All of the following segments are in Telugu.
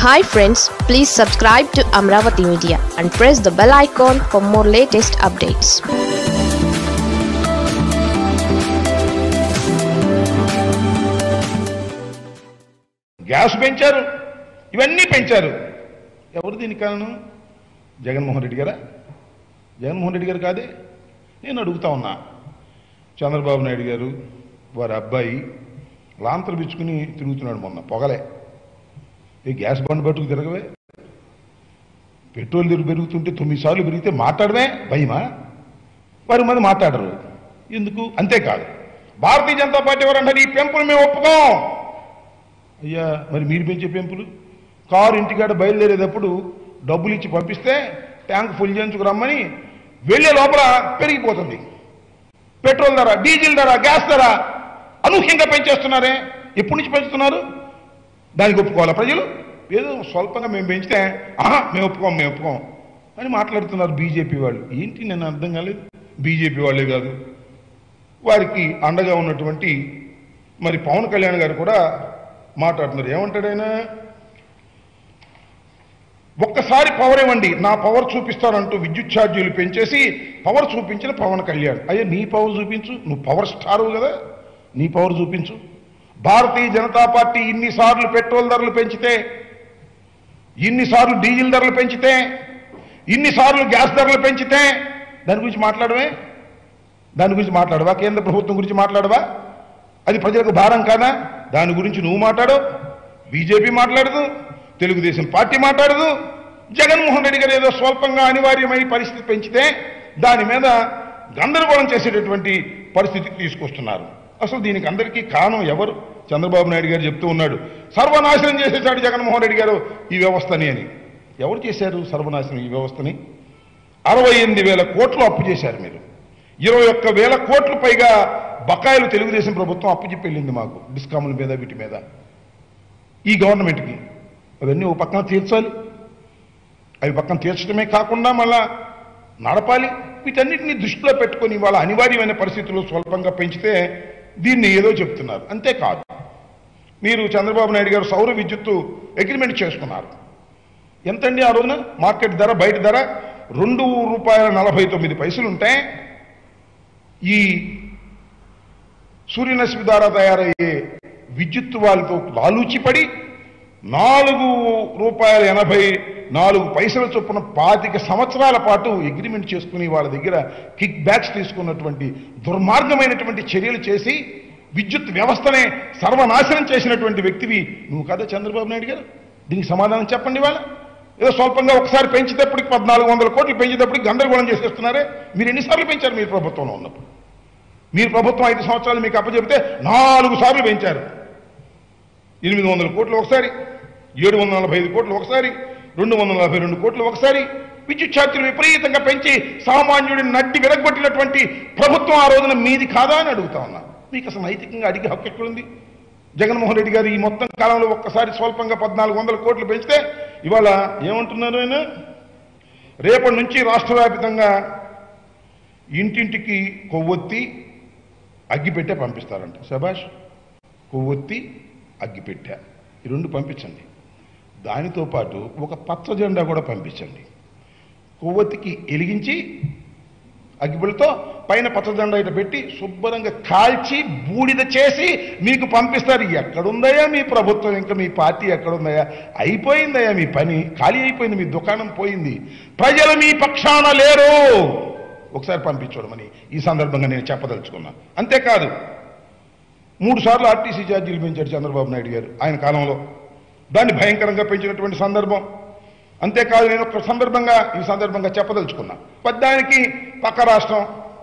Hi friends please subscribe to Amaravati media and press the bell icon for more latest updates gas పెంచారు ఇవన్నీ పెంచారు ఎవరు దీనికి కారణం జగన్మోహన్ రెడ్డి గారా జగన్మోహన్ రెడ్డి గారు కాదే నేను అడుగుతా ఉన్నా చంద్రబాబు నాయుడు గారు వారి అబ్బాయి లాంతలు పిచ్చుకుని తిరుగుతున్నాడు మొన్న పొగలే ఈ గ్యాస్ బండ్ పట్టుకు తిరగవే పెట్రోల్ ధర పెరుగుతుంటే తొమ్మిది సార్లు పెరిగితే మాట్లాడమే భయమా వారి మంది మాట్లాడరు ఎందుకు అంతేకాదు భారతీయ జనతా పార్టీ వారు అంటారు ఈ పెంపులు మేము ఒప్పుకోం అయ్యా మరి మీరు పెంచే పెంపులు కారు ఇంటికాడ బయలుదేరేటప్పుడు డబ్బులు ఇచ్చి పంపిస్తే ట్యాంక్ ఫుల్ చేయించుకు రమ్మని వెళ్ళే లోపల పెరిగిపోతుంది పెట్రోల్ ధర డీజిల్ ధర గ్యాస్ ధర అనూహ్యంగా పెంచేస్తున్నారే ఎప్పటి నుంచి పెంచుతున్నారు దానికి ఒప్పుకోవాలా ప్రజలు ఏదో స్వల్పంగా మేము పెంచితే ఆహా మేము ఒప్పుకోం మేము ఒప్పుకోం అని మాట్లాడుతున్నారు బీజేపీ వాళ్ళు ఏంటి నేను అర్థం కాలేదు బీజేపీ వాళ్ళే కాదు వారికి అండగా ఉన్నటువంటి మరి పవన్ కళ్యాణ్ గారు కూడా మాట్లాడుతున్నారు ఏమంటాడు ఆయన ఒక్కసారి పవర్ ఇవ్వండి నా పవర్ చూపిస్తానంటూ విద్యుత్ ఛార్జీలు పెంచేసి పవర్ చూపించిన పవన్ కళ్యాణ్ అయ్యా నీ పవర్ చూపించు నువ్వు పవర్ స్టారు కదా నీ పవర్ చూపించు భారతీయ జనతా పార్టీ ఇన్నిసార్లు పెట్రోల్ ధరలు పెంచితే ఇన్నిసార్లు డీజిల్ ధరలు పెంచితే ఇన్నిసార్లు గ్యాస్ ధరలు పెంచితే దాని గురించి మాట్లాడవే దాని గురించి మాట్లాడవా కేంద్ర ప్రభుత్వం గురించి మాట్లాడవా అది ప్రజలకు భారం కాదా దాని గురించి నువ్వు మాట్లాడు బీజేపీ మాట్లాడదు తెలుగుదేశం పార్టీ మాట్లాడదు జగన్మోహన్ రెడ్డి గారు ఏదో స్వల్పంగా అనివార్యమై పరిస్థితి పెంచితే దాని మీద గందరగోళం చేసేటటువంటి పరిస్థితికి తీసుకొస్తున్నారు అసలు దీనికి అందరికీ కారణం ఎవరు చంద్రబాబు నాయుడు గారు చెప్తూ ఉన్నాడు సర్వనాశనం చేసేసాడు జగన్మోహన్ రెడ్డి గారు ఈ వ్యవస్థని అని ఎవరు చేశారు సర్వనాశనం ఈ వ్యవస్థని అరవై ఎనిమిది వేల కోట్లు అప్పు చేశారు మీరు ఇరవై ఒక్క వేల కోట్లు పైగా బకాయిలు తెలుగుదేశం ప్రభుత్వం అప్పు చెప్పి వెళ్ళింది మాకు డిస్కాముల మీద వీటి మీద ఈ గవర్నమెంట్కి అవన్నీ ఒక పక్కన తీర్చాలి అవి పక్కన తీర్చడమే కాకుండా మళ్ళా నడపాలి వీటన్నిటిని దృష్టిలో పెట్టుకొని వాళ్ళ అనివార్యమైన పరిస్థితుల్లో స్వల్పంగా పెంచితే దీన్ని ఏదో చెప్తున్నారు అంతేకాదు మీరు చంద్రబాబు నాయుడు గారు సౌర విద్యుత్తు అగ్రిమెంట్ చేసుకున్నారు ఎంతండి ఆ రోజున మార్కెట్ ధర బయట ధర రెండు రూపాయల నలభై తొమ్మిది పైసలు ఉంటే ఈ సూర్యరశ్మి ద్వారా తయారయ్యే విద్యుత్ వాళ్ళతో లాలూచిపడి నాలుగు రూపాయల ఎనభై నాలుగు పైసల చొప్పున పాతిక సంవత్సరాల పాటు అగ్రిమెంట్ చేసుకుని వాళ్ళ దగ్గర కిక్ బ్యాక్స్ తీసుకున్నటువంటి దుర్మార్గమైనటువంటి చర్యలు చేసి విద్యుత్ వ్యవస్థనే సర్వనాశనం చేసినటువంటి వ్యక్తివి నువ్వు కదా చంద్రబాబు నాయుడు గారు దీనికి సమాధానం చెప్పండి వాళ్ళ ఏదో స్వల్పంగా ఒకసారి పెంచేటప్పటికి పద్నాలుగు వందల కోట్లు పెంచేటప్పటికి గందరగోళం చేసేస్తున్నారే మీరు ఎన్నిసార్లు పెంచారు మీరు ప్రభుత్వంలో ఉన్నప్పుడు మీరు ప్రభుత్వం ఐదు సంవత్సరాలు మీకు అప్పచెబితే నాలుగు సార్లు పెంచారు ఎనిమిది వందల కోట్లు ఒకసారి ఏడు వందల నలభై ఐదు కోట్లు ఒకసారి రెండు వందల నలభై రెండు కోట్లు ఒకసారి విద్యుత్ ఛార్జీలు విపరీతంగా పెంచి సామాన్యుడిని నడ్డి విరగొట్టినటువంటి ప్రభుత్వం ఆ రోజున మీది కాదా అని అడుగుతా ఉన్నా మీకు అసలు నైతికంగా అడిగే హక్కు ఎక్కడుంది జగన్మోహన్ రెడ్డి గారు ఈ మొత్తం కాలంలో ఒక్కసారి స్వల్పంగా పద్నాలుగు వందల కోట్లు పెంచితే ఇవాళ ఏమంటున్నారు ఆయన రేపటి నుంచి రాష్ట్ర వ్యాప్తంగా ఇంటింటికి కొవ్వొత్తి అగ్గిపెట్టే పంపిస్తారంట శభాష్ కొవ్వొత్తి అగ్గిపెట్టె ఈ రెండు పంపించండి దానితో పాటు ఒక పచ్చ జెండా కూడా పంపించండి కొవ్వొత్తికి ఎలిగించి అగ్గిపుల్లతో పైన పచ్చ జెండా ఇట పెట్టి శుభ్రంగా కాల్చి బూడిద చేసి మీకు పంపిస్తారు ఎక్కడుందయ్యా మీ ప్రభుత్వం ఇంకా మీ పార్టీ ఎక్కడుందయ్యా అయిపోయిందయ్యా మీ పని ఖాళీ అయిపోయింది మీ దుకాణం పోయింది ప్రజలు మీ పక్షాన లేరు ఒకసారి పంపించడమని ఈ సందర్భంగా నేను చెప్పదలుచుకున్నా అంతేకాదు మూడు సార్లు ఆర్టీసీ ఛార్జీలు పెంచాడు చంద్రబాబు నాయుడు గారు ఆయన కాలంలో దాన్ని భయంకరంగా పెంచినటువంటి సందర్భం అంతేకాదు నేను ఒక సందర్భంగా ఈ సందర్భంగా చెప్పదలుచుకున్నా పద్దానికి పక్క రాష్ట్రం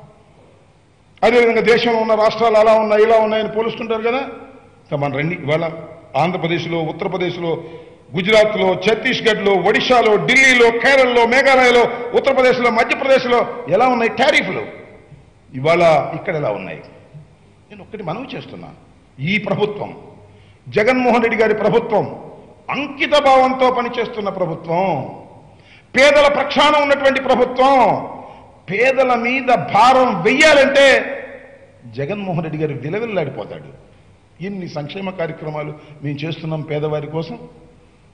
అదేవిధంగా దేశంలో ఉన్న రాష్ట్రాలు అలా ఉన్నాయి ఇలా ఉన్నాయని పోలుస్తుంటారు కదా ఇక మన రండి ఇవాళ ఆంధ్రప్రదేశ్లో ఉత్తరప్రదేశ్లో గుజరాత్లో ఛత్తీస్గఢ్లో ఒడిశాలో ఢిల్లీలో కేరళలో మేఘాలయలో ఉత్తరప్రదేశ్లో మధ్యప్రదేశ్లో ఎలా ఉన్నాయి టారిఫ్లు ఇవాళ ఇక్కడ ఎలా ఉన్నాయి నేను ఒక్కటి మనవి చేస్తున్నా ఈ ప్రభుత్వం జగన్మోహన్ రెడ్డి గారి ప్రభుత్వం అంకిత భావంతో పనిచేస్తున్న ప్రభుత్వం పేదల ప్రక్షాళన ఉన్నటువంటి ప్రభుత్వం పేదల మీద భారం వెయ్యాలంటే జగన్మోహన్ రెడ్డి గారు విలవిల్లాడిపోతాడు ఎన్ని సంక్షేమ కార్యక్రమాలు మేము చేస్తున్నాం పేదవారి కోసం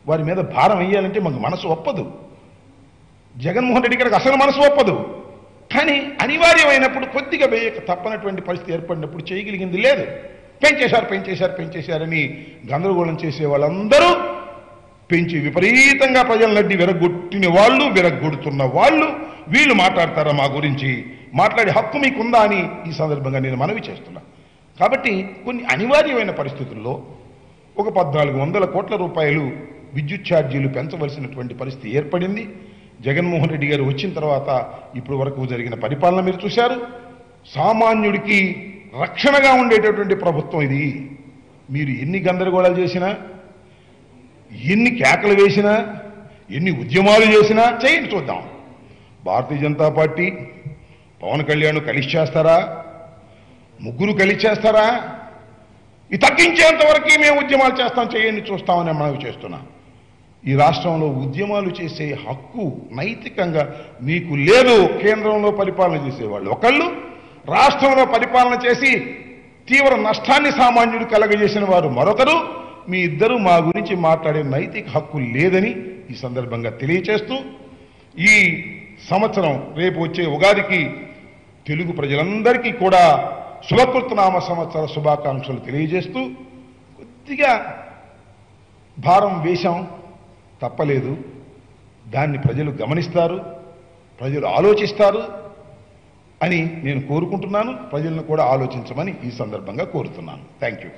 వారి మీద భారం వేయాలంటే మాకు మనసు ఒప్పదు జగన్మోహన్ రెడ్డి గారికి అసలు మనసు ఒప్పదు కానీ అనివార్యమైనప్పుడు కొద్దిగా వేయక తప్పనటువంటి పరిస్థితి ఏర్పడినప్పుడు చేయగలిగింది లేదు పెంచేశారు పెంచేశారు పెంచేశారని గందరగోళం చేసే వాళ్ళందరూ పెంచి విపరీతంగా ప్రజలనడ్డి విరగొట్టిన వాళ్ళు విరగొడుతున్న వాళ్ళు వీళ్ళు మాట్లాడతారా మా గురించి మాట్లాడే హక్కు మీకుందా అని ఈ సందర్భంగా నేను మనవి చేస్తున్నా కాబట్టి కొన్ని అనివార్యమైన పరిస్థితుల్లో ఒక పద్నాలుగు వందల కోట్ల రూపాయలు విద్యుత్ ఛార్జీలు పెంచవలసినటువంటి పరిస్థితి ఏర్పడింది జగన్మోహన్ రెడ్డి గారు వచ్చిన తర్వాత ఇప్పుడు వరకు జరిగిన పరిపాలన మీరు చూశారు సామాన్యుడికి రక్షణగా ఉండేటటువంటి ప్రభుత్వం ఇది మీరు ఎన్ని గందరగోళాలు చేసినా ఎన్ని కేకలు వేసినా ఎన్ని ఉద్యమాలు చేసినా చేయండి చూద్దాం భారతీయ జనతా పార్టీ పవన్ కళ్యాణ్ కలిసి చేస్తారా ముగ్గురు కలిసి చేస్తారా ఇది తగ్గించేంత వరకు మేము ఉద్యమాలు చేస్తాం చేయండి చూస్తామని మనవి చేస్తున్నా ఈ రాష్ట్రంలో ఉద్యమాలు చేసే హక్కు నైతికంగా మీకు లేదు కేంద్రంలో పరిపాలన చేసేవాళ్ళు ఒకళ్ళు రాష్ట్రంలో పరిపాలన చేసి తీవ్ర నష్టాన్ని సామాన్యుడు కలగజేసిన వారు మరొకరు మీ ఇద్దరు మా గురించి మాట్లాడే నైతిక హక్కు లేదని ఈ సందర్భంగా తెలియచేస్తూ ఈ సంవత్సరం రేపు వచ్చే ఉగాదికి తెలుగు ప్రజలందరికీ కూడా శుభకృతనామ సంవత్సర శుభాకాంక్షలు తెలియజేస్తూ కొద్దిగా భారం వేశాం తప్పలేదు దాన్ని ప్రజలు గమనిస్తారు ప్రజలు ఆలోచిస్తారు అని నేను కోరుకుంటున్నాను ప్రజలను కూడా ఆలోచించమని ఈ సందర్భంగా కోరుతున్నాను థ్యాంక్ యూ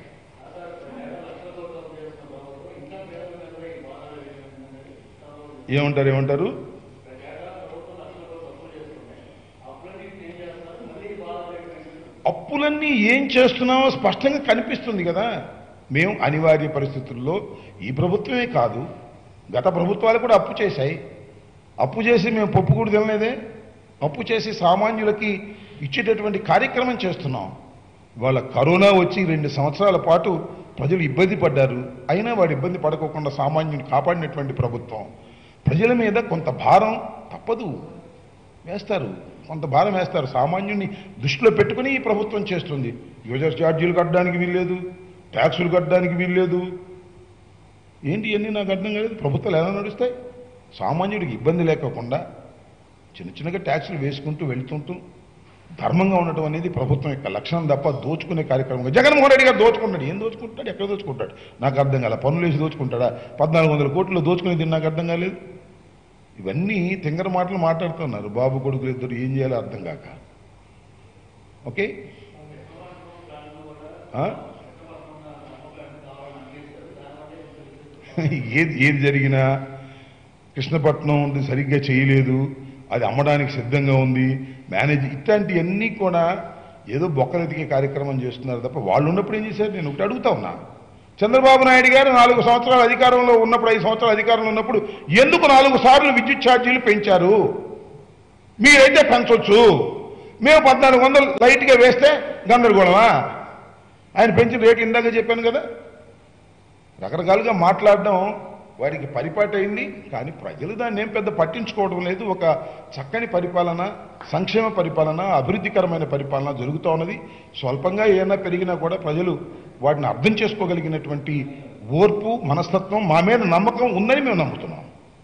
ఏమంటారు ఏమంటారు అప్పులన్నీ ఏం చేస్తున్నామో స్పష్టంగా కనిపిస్తుంది కదా మేము అనివార్య పరిస్థితుల్లో ఈ ప్రభుత్వమే కాదు గత ప్రభుత్వాలు కూడా అప్పు చేశాయి అప్పు చేసి మేము పప్పు కూడా తినలేదే అప్పు చేసి సామాన్యులకి ఇచ్చేటటువంటి కార్యక్రమం చేస్తున్నాం వాళ్ళ కరోనా వచ్చి రెండు సంవత్సరాల పాటు ప్రజలు ఇబ్బంది పడ్డారు అయినా వాడు ఇబ్బంది పడకోకుండా సామాన్యుని కాపాడినటువంటి ప్రభుత్వం ప్రజల మీద కొంత భారం తప్పదు వేస్తారు కొంత భారం వేస్తారు సామాన్యుడిని దృష్టిలో పెట్టుకుని ఈ ప్రభుత్వం చేస్తుంది యూజర్ ఛార్జీలు కట్టడానికి వీల్లేదు ట్యాక్సులు కట్టడానికి వీల్లేదు ఏంటి ఇవన్నీ నాకు అర్థం కాలేదు ప్రభుత్వాలు ఎలా నడుస్తాయి సామాన్యుడికి ఇబ్బంది లేకోకుండా చిన్న చిన్నగా ట్యాక్సులు వేసుకుంటూ వెళ్తుంటూ ధర్మంగా ఉండటం అనేది ప్రభుత్వం యొక్క లక్షణం తప్ప దోచుకునే కార్యక్రమం జగన్మోహన్ రెడ్డి గారు దోచుకుంటాడు ఏం దోచుకుంటాడు ఎక్కడ దోచుకుంటాడు నాకు అర్థం కాలే పన్నులు వేసి దోచుకుంటాడా పద్నాలుగు వందల కోట్లు దోచుకునేది నాకు అర్థం కాలేదు ఇవన్నీ తింగర మాటలు మాట్లాడుతున్నారు బాబు కొడుకులు ఇద్దరు ఏం చేయాలో అర్థం కాక ఓకే ఆ? ఏది ఏది జరిగినా కృష్ణపట్నం ఉంది సరిగ్గా చేయలేదు అది అమ్మడానికి సిద్ధంగా ఉంది మేనేజ్ ఇట్లాంటివన్నీ కూడా ఏదో బొక్కలెతికే కార్యక్రమం చేస్తున్నారు తప్ప వాళ్ళు ఉన్నప్పుడు ఏం చేశారు నేను ఒకటి అడుగుతా ఉన్నా చంద్రబాబు నాయుడు గారు నాలుగు సంవత్సరాలు అధికారంలో ఉన్నప్పుడు ఐదు సంవత్సరాలు అధికారంలో ఉన్నప్పుడు ఎందుకు నాలుగు సార్లు విద్యుత్ ఛార్జీలు పెంచారు మీరైతే పెంచొచ్చు మేము పద్నాలుగు వందలు లైట్గా వేస్తే గందరగోళమా ఆయన పెంచిన రేటు ఇందాక చెప్పాను కదా రకరకాలుగా మాట్లాడడం వారికి పరిపాటి అయింది కానీ ప్రజలు దాన్ని ఏం పెద్ద పట్టించుకోవడం లేదు ఒక చక్కని పరిపాలన సంక్షేమ పరిపాలన అభివృద్ధికరమైన పరిపాలన జరుగుతూ ఉన్నది స్వల్పంగా ఏమైనా పెరిగినా కూడా ప్రజలు వాటిని అర్థం చేసుకోగలిగినటువంటి ఓర్పు మనస్తత్వం మా మీద నమ్మకం ఉందని మేము నమ్ముతున్నాం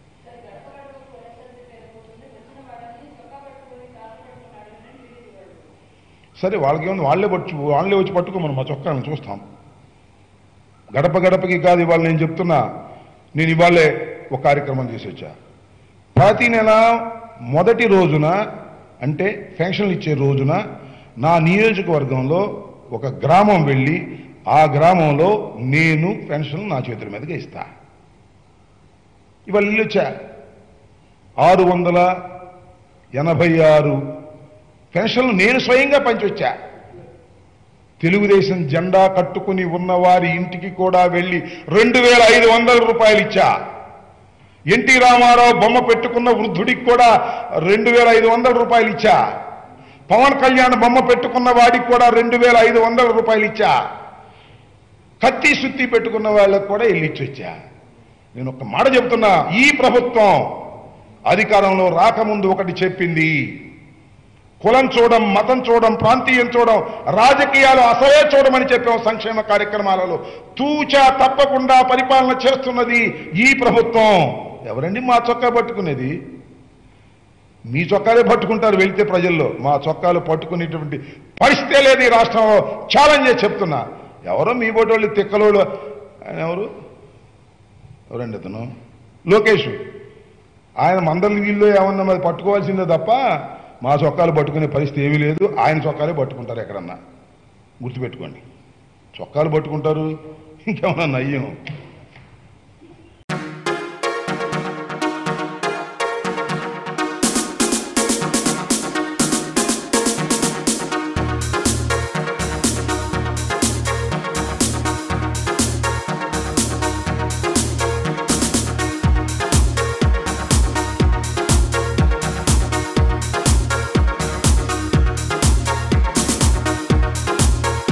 సరే వాళ్ళకేముంది వాళ్ళే పట్టు వాళ్ళే వచ్చి పట్టుకోమని మా చొక్కాను చూస్తాం గడప గడపకి కాదు ఇవాళ నేను చెప్తున్నా నేను ఇవాళే ఒక కార్యక్రమం చేసి వచ్చా ప్రతి నెల మొదటి రోజున అంటే పెన్షన్లు ఇచ్చే రోజున నా నియోజకవర్గంలో ఒక గ్రామం వెళ్ళి ఆ గ్రామంలో నేను పెన్షన్ నా చేతుల మీదుగా ఇస్తా ఇవాళ ఇల్లు వచ్చా ఆరు వందల ఎనభై ఆరు పెన్షన్లు నేను స్వయంగా పంచొచ్చా తెలుగుదేశం జెండా కట్టుకుని ఉన్న వారి ఇంటికి కూడా వెళ్ళి రెండు వేల ఐదు వందల రూపాయలు ఇచ్చా ఎన్టీ రామారావు బొమ్మ పెట్టుకున్న వృద్ధుడికి కూడా రెండు వేల ఐదు వందల రూపాయలు ఇచ్చా పవన్ కళ్యాణ్ బొమ్మ పెట్టుకున్న వాడికి కూడా రెండు వేల ఐదు వందల రూపాయలు ఇచ్చా కత్తి సుత్తి పెట్టుకున్న వాళ్ళకి కూడా వెళ్ళి ఇచ్చొచ్చా నేను ఒక మాట చెప్తున్నా ఈ ప్రభుత్వం అధికారంలో రాకముందు ఒకటి చెప్పింది కులం చూడం మతం చూడం ప్రాంతీయం చూడం రాజకీయాలు అసలే చూడమని చెప్పాం సంక్షేమ కార్యక్రమాలలో తూచా తప్పకుండా పరిపాలన చేస్తున్నది ఈ ప్రభుత్వం ఎవరండి మా చొక్కా పట్టుకునేది మీ చొక్కాలే పట్టుకుంటారు వెళ్తే ప్రజల్లో మా చొక్కాలు పట్టుకునేటువంటి పరిస్థితే లేదు ఈ రాష్ట్రంలో ఛాలెంజ్ చేసి చెప్తున్నా ఎవరో మీ బోటోళ్ళు తిక్కలోళ్ళు ఆయన ఎవరు ఎవరండి అతను లోకేష్ ఆయన మందలు వీళ్ళు ఏమన్నా మరి పట్టుకోవాల్సిందే తప్ప మా చొక్కాలు పట్టుకునే పరిస్థితి ఏమీ లేదు ఆయన చొక్కాలే పట్టుకుంటారు ఎక్కడన్నా గుర్తుపెట్టుకోండి చొక్కాలు పట్టుకుంటారు ఇంకేమన్నా నయ్యం